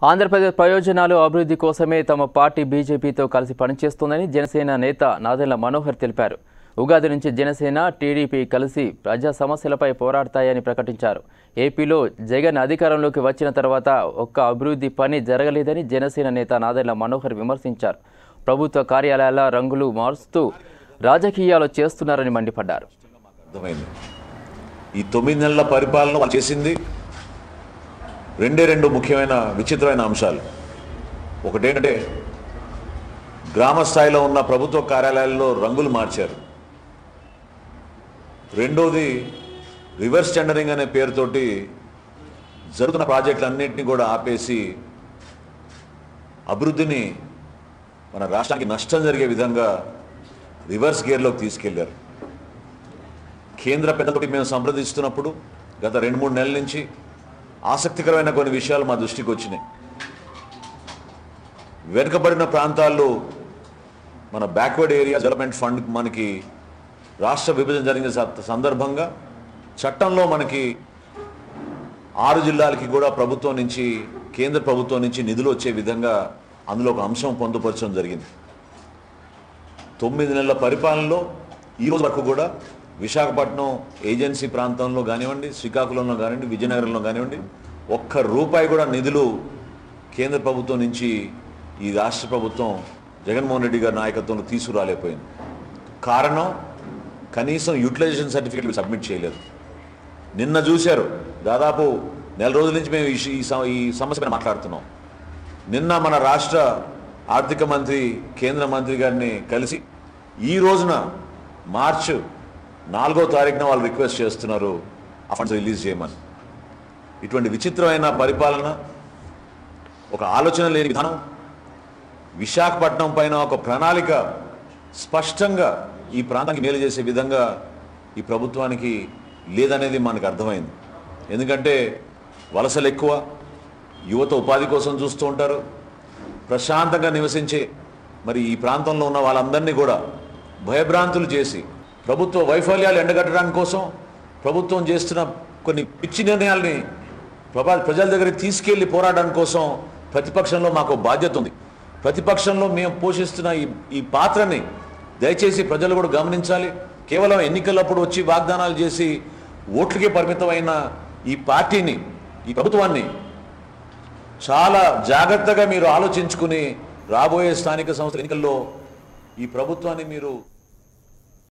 ఆంధ్రప్రదేశ్ ప్రయోజనాలు అభివృద్ధి కోసమే తమ పార్టీ బీజేపీతో కలిసి పనిచేస్తోందని జనసేన నేత నాదెళ్ల మనోహర్ తెలిపారు ఉగాది నుంచి జనసేన టీడీపీ కలిసి ప్రజా సమస్యలపై పోరాడతాయని ప్రకటించారు ఏపీలో జగన్ అధికారంలోకి వచ్చిన తర్వాత ఒక్క అభివృద్ధి పని జరగలేదని జనసేన నేత నాదెళ్ల మనోహర్ విమర్శించారు ప్రభుత్వ కార్యాలయాల రంగులు మారుస్తూ రాజకీయాలు చేస్తున్నారని మండిపడ్డారు అర్థమైంది ఈ తొమ్మిది నెలల పరిపాలన వాళ్ళు చేసింది రెండే రెండు ముఖ్యమైన విచిత్రమైన అంశాలు ఒకటేంటంటే గ్రామ స్థాయిలో ఉన్న ప్రభుత్వ కార్యాలయాల్లో రంగులు మార్చారు రెండోది రివర్స్ టెండరింగ్ అనే పేరుతోటి జరుగుతున్న ప్రాజెక్టులన్నింటినీ కూడా ఆపేసి అభివృద్ధిని మన రాష్ట్రానికి నష్టం జరిగే విధంగా రివర్స్ గేర్లోకి తీసుకెళ్లారు కేంద్ర పెద్దలతోటి మేము సంప్రదిస్తున్నప్పుడు గత రెండు మూడు నెలల నుంచి ఆసక్తికరమైన కొన్ని విషయాలు మా దృష్టికి వచ్చినాయి వెనుకబడిన ప్రాంతాల్లో మన బ్యాక్వర్డ్ ఏరియా డెవలప్మెంట్ ఫండ్ మనకి రాష్ట్ర విభజన జరిగిన స- సందర్భంగా చట్టంలో మనకి ఆరు జిల్లాలకి కూడా ప్రభుత్వం నుంచి కేంద్ర ప్రభుత్వం నుంచి నిధులు వచ్చే విధంగా అందులో ఒక అంశం పొందుపరచడం జరిగింది తొమ్మిది నెలల పరిపాలనలో ఈ రోజు వరకు కూడా విశాఖపట్నం ఏజెన్సీ ప్రాంతంలో కానివ్వండి శ్రీకాకుళంలో కానివ్వండి విజయనగరంలో కానివ్వండి ఒక్క రూపాయి కూడా నిధులు కేంద్ర ప్రభుత్వం నుంచి ఈ రాష్ట్ర ప్రభుత్వం జగన్మోహన్ రెడ్డి గారి నాయకత్వంలో తీసుకురాలేకపోయింది కారణం కనీసం యూటిలైజేషన్ సర్టిఫికేట్ సబ్మిట్ చేయలేదు నిన్న చూశారు దాదాపు నెల రోజుల నుంచి మేము ఈ ఈ సమ- ఈ సమస్య పైన మాట్లాడుతున్నాం నిన్న మన రాష్ట్ర ఆర్థిక మంత్రి కేంద్ర మంత్రి గారిని కలిసి ఈ రోజున మార్చ్ నాలుగో తారీఖున వాళ్ళు రిక్వెస్ట్ చేస్తున్నారు ఆ ఫండ్స్ రిలీజ్ చేయమని ఇటువంటి విచిత్రమైన పరిపాలన ఒక ఆలోచన లేని విధానం విశాఖపట్నం పైన ఒక ప్రణాళిక స్పష్టంగా ఈ ప్రాంతానికి మేలు చేసే విధంగా ఈ ప్రభుత్వానికి లేదనేది మనకు అర్థమైంది ఎందుకంటే వలసలు ఎక్కువ యువత ఉపాధి కోసం చూస్తూ ఉంటారు ప్రశాంతంగా నివసించే మరి ఈ ప్రాంతంలో ఉన్న వాళ్ళందరినీ కూడా భయభ్రాంతులు చేసి ప్రభుత్వ వైఫల్యాలు ఎండగట్టడానికి కోసం ప్రభుత్వం చేస్తున్న కొన్ని పిచ్చి నిర్ణయాల్ని ప్రభా ప్రజల దగ్గరికి తీసుకెళ్లి పోరాడడానికి కోసం ప్రతిపక్షంలో మాకు బాధ్యత ఉంది ప్రతిపక్షంలో మేము పోషిస్తున్న ఈ ఈ పాత్రని దయచేసి ప్రజలు కూడా గమనించాలి కేవలం ఎన్నికలప్పుడు వచ్చి వాగ్దానాలు చేసి ఓట్లకే పరిమితమైన ఈ పార్టీని ఈ ప్రభుత్వాన్ని చాలా జాగ్రత్తగా మీరు ఆలోచించుకుని రాబోయే స్థానిక సంస్థల ఎన్నికల్లో ఈ ప్రభుత్వాన్ని మీరు